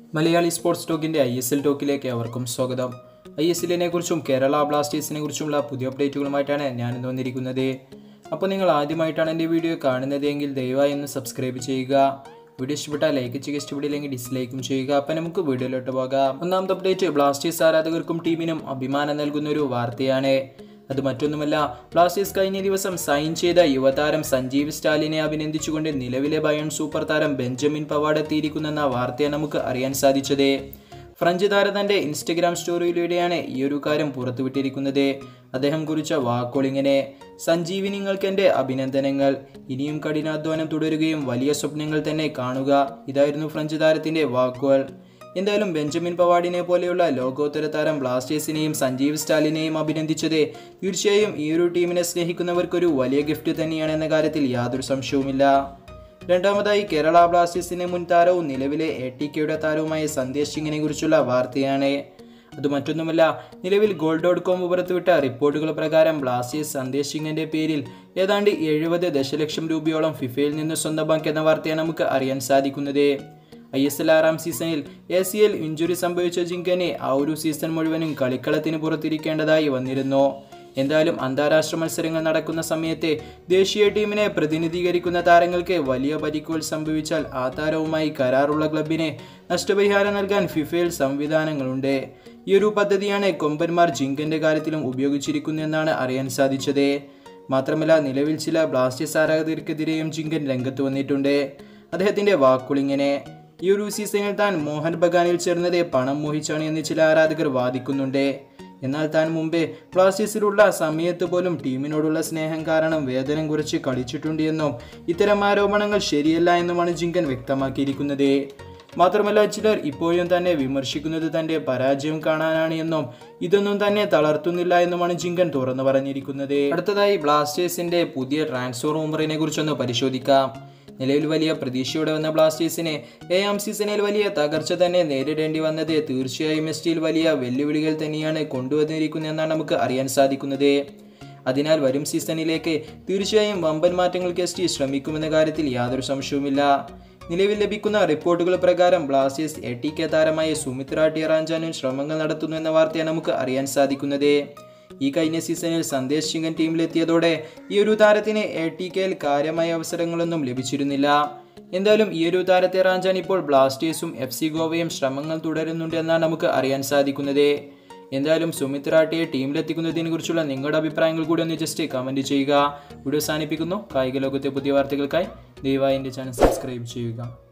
Malayali sports ടോക്കിന്റെ I S L ടോക്കിലേക്ക് അവർക്കും സ്വാഗതം ഐ എസ് എല്ലിനെ കുറിച്ചും കേരള ബ്ലാസ്റ്റേഴ്സിനെ കുറിച്ചുമുള്ള പുതിയ അപ്ഡേറ്റുകളുമായിട്ടാണ് ഞാൻ ഇന്ന് വന്നിരിക്കുന്നത് അപ്പോൾ നിങ്ങൾ ആദ്യമായിട്ടാണ് എൻ്റെ വീഡിയോ കാണുന്നത് എങ്കിൽ ദയവായി ഒന്ന് സബ്സ്ക്രൈബ് ചെയ്യുക വീഡിയോ ഇഷ്ടപ്പെട്ടാൽ ലൈക്ക് ചെയ്യുക ഇഷ്ടപ്പെട്ടില്ലെങ്കിൽ ഡിസ്ലൈക്കും ചെയ്യുക അപ്പം നമുക്ക് വീഡിയോയിലോട്ട് പോകാം ഒന്നാമത്തെ അപ്ഡേറ്റ് ബ്ലാസ്റ്റേഴ്സ് ആരാധകർക്കും ടീമിനും അഭിമാനം നൽകുന്ന ഒരു വാർത്തയാണ് അത് മറ്റൊന്നുമല്ല ബ്ലാസ്റ്റേഴ്സ് കഴിഞ്ഞ ദിവസം സൈൻ ചെയ്ത യുവതാരം സഞ്ജീവ് സ്റ്റാലിനെ അഭിനന്ദിച്ചുകൊണ്ട് നിലവിലെ ബയൺ സൂപ്പർ താരം ബെഞ്ചമിൻ പവാഡ് എത്തിയിരിക്കുന്നെന്ന വാർത്തയാണ് നമുക്ക് അറിയാൻ സാധിച്ചത് ഫ്രഞ്ച് താരം തന്റെ ഇൻസ്റ്റഗ്രാം സ്റ്റോറിയിലൂടെയാണ് ഈ ഒരു കാര്യം പുറത്തുവിട്ടിരിക്കുന്നത് അദ്ദേഹം കുറിച്ച വാക്കുകളിങ്ങനെ സഞ്ജീവി നിങ്ങൾക്ക് എൻ്റെ അഭിനന്ദനങ്ങൾ ഇനിയും കഠിനാധ്വാനം തുടരുകയും വലിയ സ്വപ്നങ്ങൾ തന്നെ കാണുക ഇതായിരുന്നു ഫ്രഞ്ച് താരത്തിന്റെ വാക്കുകൾ എന്തായാലും ബെഞ്ചമിൻ പവാഡിനെ പോലെയുള്ള ലോകോത്തര താരം ബ്ലാസ്റ്റേഴ്സിനെയും സഞ്ജീവ് സ്റ്റാലിനെയും അഭിനന്ദിച്ചത് തീർച്ചയായും ഈ ഒരു ടീമിനെ സ്നേഹിക്കുന്നവർക്കൊരു വലിയ ഗിഫ്റ്റ് തന്നെയാണെന്ന കാര്യത്തിൽ യാതൊരു സംശയവുമില്ല രണ്ടാമതായി കേരള ബ്ലാസ്റ്റേഴ്സിന്റെ മുൻ താരവും നിലവിലെ എ ടി കെയുടെ താരവുമായ സന്ദേശ് സിംഗിനെ കുറിച്ചുള്ള വാർത്തയാണ് അത് മറ്റൊന്നുമല്ല നിലവിൽ ഗോൾ ഡോട്ട് കോം പുറത്തുവിട്ട റിപ്പോർട്ടുകൾ പ്രകാരം ബ്ലാസ്റ്റേഴ്സ് സന്ദേശ് സിംഗിന്റെ പേരിൽ ഏതാണ്ട് എഴുപത് ദശലക്ഷം രൂപയോളം ഫിഫയിൽ നിന്ന് സ്വന്തമാക്കിയെന്ന വാർത്തയാണ് നമുക്ക് അറിയാൻ സാധിക്കുന്നത് ഐ എസ് എൽ ആറാം സീസണിൽ എ സി എൽ ഇഞ്ചുറി സംഭവിച്ച ജിങ്കനെ ആ ഒരു സീസൺ മുഴുവനും കളിക്കളത്തിന് പുറത്തിരിക്കേണ്ടതായി വന്നിരുന്നു എന്തായാലും അന്താരാഷ്ട്ര മത്സരങ്ങൾ നടക്കുന്ന സമയത്ത് ദേശീയ ടീമിനെ പ്രതിനിധീകരിക്കുന്ന താരങ്ങൾക്ക് വലിയ പരിക്കുകൾ സംഭവിച്ചാൽ ആ താരവുമായി കരാറുള്ള ക്ലബിന് നഷ്ടപരിഹാരം നൽകാൻ ഫിഫയിൽ സംവിധാനങ്ങളുണ്ട് ഈ ഒരു പദ്ധതിയാണ് കൊമ്പന്മാർ ജിങ്കന്റെ കാര്യത്തിലും ഉപയോഗിച്ചിരിക്കുന്നതെന്നാണ് അറിയാൻ സാധിച്ചത് മാത്രമല്ല നിലവിൽ ചില ബ്ലാസ്റ്റേഴ്സ് ആരാധകർക്കെതിരെയും ജിങ്കൻ രംഗത്ത് വന്നിട്ടുണ്ട് അദ്ദേഹത്തിന്റെ വാക്കുളിങ്ങനെ ഈ ഒരു സീസണിൽ താൻ മോഹൻ ബഗാനിൽ ചേർന്നത് പണം മോഹിച്ചാണ് എന്ന് ചില ആരാധകർ വാദിക്കുന്നുണ്ട് എന്നാൽ താൻ മുമ്പേ ബ്ലാസ്റ്റേഴ്സിലുള്ള സമയത്ത് പോലും ടീമിനോടുള്ള സ്നേഹം കാരണം വേതനം കുറച്ച് കളിച്ചിട്ടുണ്ട് എന്നും ഇത്തരം ആരോപണങ്ങൾ ശരിയല്ല എന്നുമാണ് ജിങ്കൻ വ്യക്തമാക്കിയിരിക്കുന്നത് മാത്രമല്ല ചിലർ ഇപ്പോഴും തന്നെ വിമർശിക്കുന്നത് തന്റെ പരാജയം കാണാനാണ് എന്നും ഇതൊന്നും തന്നെ തളർത്തുന്നില്ല എന്നുമാണ് ജിങ്കൻ തുറന്നു പറഞ്ഞിരിക്കുന്നത് അടുത്തതായി ബ്ലാസ്റ്റേഴ്സിന്റെ പുതിയ ട്രാൻസ്ഫർ റൂമറിനെ കുറിച്ചൊന്ന് പരിശോധിക്കാം നിലവിൽ വലിയ പ്രതീക്ഷയോടെ വന്ന ബ്ലാസ്റ്റേഴ്സിന് ഏഴാം സീസണിൽ വലിയ തകർച്ച തന്നെ നേരിടേണ്ടി വന്നത് തീർച്ചയായും എസ് ടിയിൽ വലിയ വെല്ലുവിളികൾ തന്നെയാണ് കൊണ്ടുവന്നിരിക്കുന്നതെന്നാണ് നമുക്ക് അറിയാൻ സാധിക്കുന്നത് അതിനാൽ വരും സീസണിലേക്ക് തീർച്ചയായും വമ്പൻ മാറ്റങ്ങൾക്ക് എസ് ടി ശ്രമിക്കുമെന്ന കാര്യത്തിൽ യാതൊരു സംശയവുമില്ല നിലവിൽ ലഭിക്കുന്ന റിപ്പോർട്ടുകൾ പ്രകാരം ബ്ലാസ്റ്റേഴ്സ് എ ടി കെ താരമായ സുമിത്ര ടിയറാഞ്ചാനും ശ്രമങ്ങൾ നടത്തുന്നു എന്ന വാർത്തയാണ് നമുക്ക് അറിയാൻ സാധിക്കുന്നത് ഈ കഴിഞ്ഞ സീസണിൽ സന്ദേശ് സിംഗൻ ടീമിലെത്തിയതോടെ ഈ ഒരു താരത്തിന് എ ടി കെയിൽ കാര്യമായ അവസരങ്ങളൊന്നും ലഭിച്ചിരുന്നില്ല എന്തായാലും ഈ ഒരു താരത്തെ റാഞ്ചാൻ ഇപ്പോൾ ബ്ലാസ്റ്റേഴ്സും എഫ് സി ഗോവയും ശ്രമങ്ങൾ തുടരുന്നുണ്ട് എന്നാണ് നമുക്ക് അറിയാൻ സാധിക്കുന്നത് എന്തായാലും സുമിത്രാട്ടിയെ ടീമിലെത്തിക്കുന്നതിനെ കുറിച്ചുള്ള നിങ്ങളുടെ അഭിപ്രായങ്ങൾ കൂടി ഒന്ന് ജസ്റ്റ് കമൻറ്റ് ചെയ്യുക വീഡിയോ സാധിപ്പിക്കുന്നു കായിക ലോകത്തെ പുതിയ വാർത്തകൾക്കായി ദയവായി എൻ്റെ ചാനൽ സബ്സ്ക്രൈബ് ചെയ്യുക